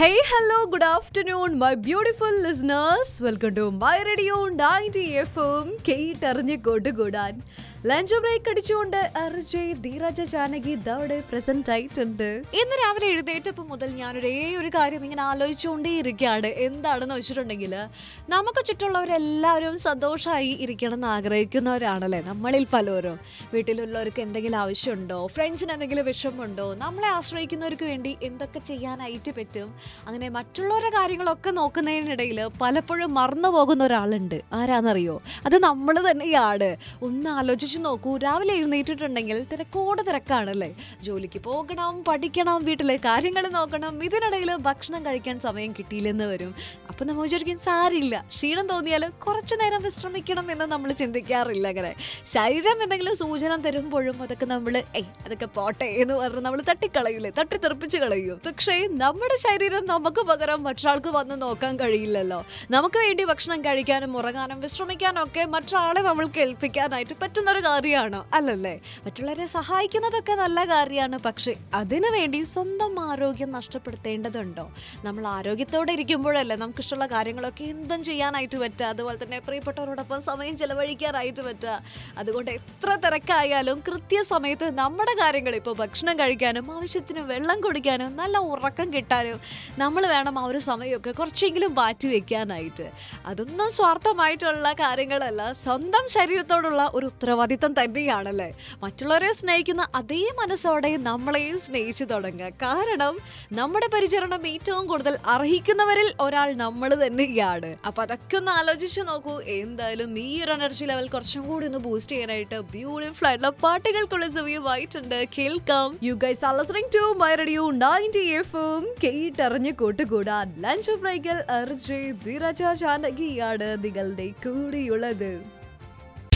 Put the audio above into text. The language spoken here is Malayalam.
Hey, hello, good afternoon, my beautiful listeners. Welcome to my radio 90 FM. കേട്ടറിഞ്ഞ് കൊണ്ടുകൂടാൻ ലഞ്ച് ബ്രേക്ക് അടിച്ചുകൊണ്ട് അർജയ് ധീരജ ജാനകി ദവിടെ പ്രസന്റ് ആയിട്ടുണ്ട് ഇന്ന് രാവിലെ എഴുന്നേറ്റപ്പോൾ മുതൽ ഞാൻ ഒരേ ഒരു കാര്യം ഇങ്ങനെ ആലോചിച്ചുകൊണ്ടേയിരിക്കുകയാണ് എന്താണെന്ന് വെച്ചിട്ടുണ്ടെങ്കിൽ നമുക്ക് ചുറ്റുള്ളവരെല്ലാവരും സന്തോഷമായി ഇരിക്കണം എന്ന് ആഗ്രഹിക്കുന്നവരാണല്ലേ നമ്മളിൽ പലരും വീട്ടിലുള്ളവർക്ക് എന്തെങ്കിലും ആവശ്യമുണ്ടോ ഫ്രണ്ട്സിന് എന്തെങ്കിലും വിഷമമുണ്ടോ നമ്മളെ ആശ്രയിക്കുന്നവർക്ക് വേണ്ടി എന്തൊക്കെ ചെയ്യാനായിട്ട് പറ്റും അങ്ങനെ മറ്റുള്ളവരുടെ കാര്യങ്ങളൊക്കെ നോക്കുന്നതിനിടയിൽ പലപ്പോഴും മറന്നു പോകുന്ന ഒരാളുണ്ട് ആരാന്നറിയോ അത് നമ്മൾ തന്നെയാണ് ഒന്ന് ആലോചിച്ച് നോക്കൂ രാവിലെ എഴുന്നേറ്റിട്ടുണ്ടെങ്കിൽ തിരക്കോട് തിരക്കാണല്ലേ ജോലിക്ക് പോകണം പഠിക്കണം വീട്ടിലെ കാര്യങ്ങൾ നോക്കണം ഇതിനിടയിൽ ഭക്ഷണം കഴിക്കാൻ സമയം കിട്ടിയില്ലെന്ന് വരും അപ്പം നമ്മൾ വിചാരിക്കും സാരില്ല ക്ഷീണം തോന്നിയാൽ കുറച്ചു നേരം വിശ്രമിക്കണം എന്ന് നമ്മൾ ചിന്തിക്കാറില്ല അങ്ങനെ ശരീരം എന്തെങ്കിലും സൂചന തരുമ്പോഴും അതൊക്കെ നമ്മൾ ഏയ് അതൊക്കെ പോട്ടെ എന്ന് പറഞ്ഞ് നമ്മൾ തട്ടിക്കളയൂലേ തട്ടിത്തെറിപ്പിച്ച് കളയും പക്ഷേ നമ്മുടെ ശരീരം നമുക്ക് പകരം മറ്റൊരാൾക്ക് വന്ന് നോക്കാൻ കഴിയില്ലല്ലോ നമുക്ക് വേണ്ടി ഭക്ഷണം കഴിക്കാനും ഉറങ്ങാനും വിശ്രമിക്കാനും ഒക്കെ മറ്റൊരാളെ നമ്മൾക്ക് ഏൽപ്പിക്കാനായിട്ട് പറ്റുന്ന ഒരു കാര്യമാണ് അല്ലല്ലേ മറ്റുള്ളവരെ സഹായിക്കുന്നതൊക്കെ നല്ല കാര്യമാണ് പക്ഷേ അതിനു വേണ്ടി സ്വന്തം ആരോഗ്യം നഷ്ടപ്പെടുത്തേണ്ടതുണ്ടോ നമ്മൾ ആരോഗ്യത്തോടെ ഇരിക്കുമ്പോഴല്ലേ നമുക്ക് ഇഷ്ടമുള്ള കാര്യങ്ങളൊക്കെ എന്തും ചെയ്യാനായിട്ട് പറ്റുക അതുപോലെ തന്നെ പ്രിയപ്പെട്ടവരോടൊപ്പം സമയം ചെലവഴിക്കാനായിട്ട് പറ്റുക അതുകൊണ്ട് എത്ര തിരക്കായാലും കൃത്യസമയത്ത് നമ്മുടെ കാര്യങ്ങൾ ഇപ്പോൾ ഭക്ഷണം കഴിക്കാനും ആവശ്യത്തിന് വെള്ളം കുടിക്കാനും നല്ല ഉറക്കം കിട്ടാനും നമ്മൾ വേണം ആ ഒരു സമയമൊക്കെ കുറച്ചെങ്കിലും മാറ്റി വെക്കാനായിട്ട് അതൊന്നും സ്വാർത്ഥമായിട്ടുള്ള കാര്യങ്ങളല്ല സ്വന്തം ശരീരത്തോടുള്ള ഒരു ഉത്തരവാദിത്തം തന്നെയാണല്ലേ മറ്റുള്ളവരെ സ്നേഹിക്കുന്ന അതേ മനസ്സോടെ നമ്മളെയും സ്നേഹിച്ചു തുടങ്ങുക കാരണം നമ്മുടെ പരിചരണം ഏറ്റവും കൂടുതൽ അർഹിക്കുന്നവരിൽ ഒരാൾ നമ്മൾ തന്നെയാണ് അപ്പൊ അതൊക്കെ ഒന്ന് ആലോചിച്ച് നോക്കൂ എന്തായാലും ഈ ഒരു എനർജി ലെവൽ കുറച്ചും കൂടി ഒന്ന് ബൂസ്റ്റ് ചെയ്യാനായിട്ട് ബ്യൂട്ടിഫുൾ ആയിട്ടുള്ള പാട്ടുകൾക്കുള്ള സമയമായിട്ടുണ്ട് കേൾക്കാം you guys are listening to my radio 90 എഫും കേട്ടറിഞ്ഞ് കൂട്ടുകൂടാൻ ലഞ്ച് ബ്രേക്കിൽ അർജയ് ധീരജ ജാനകിയാണ് നിങ്ങളുടെ കൂടിയുള്ളത്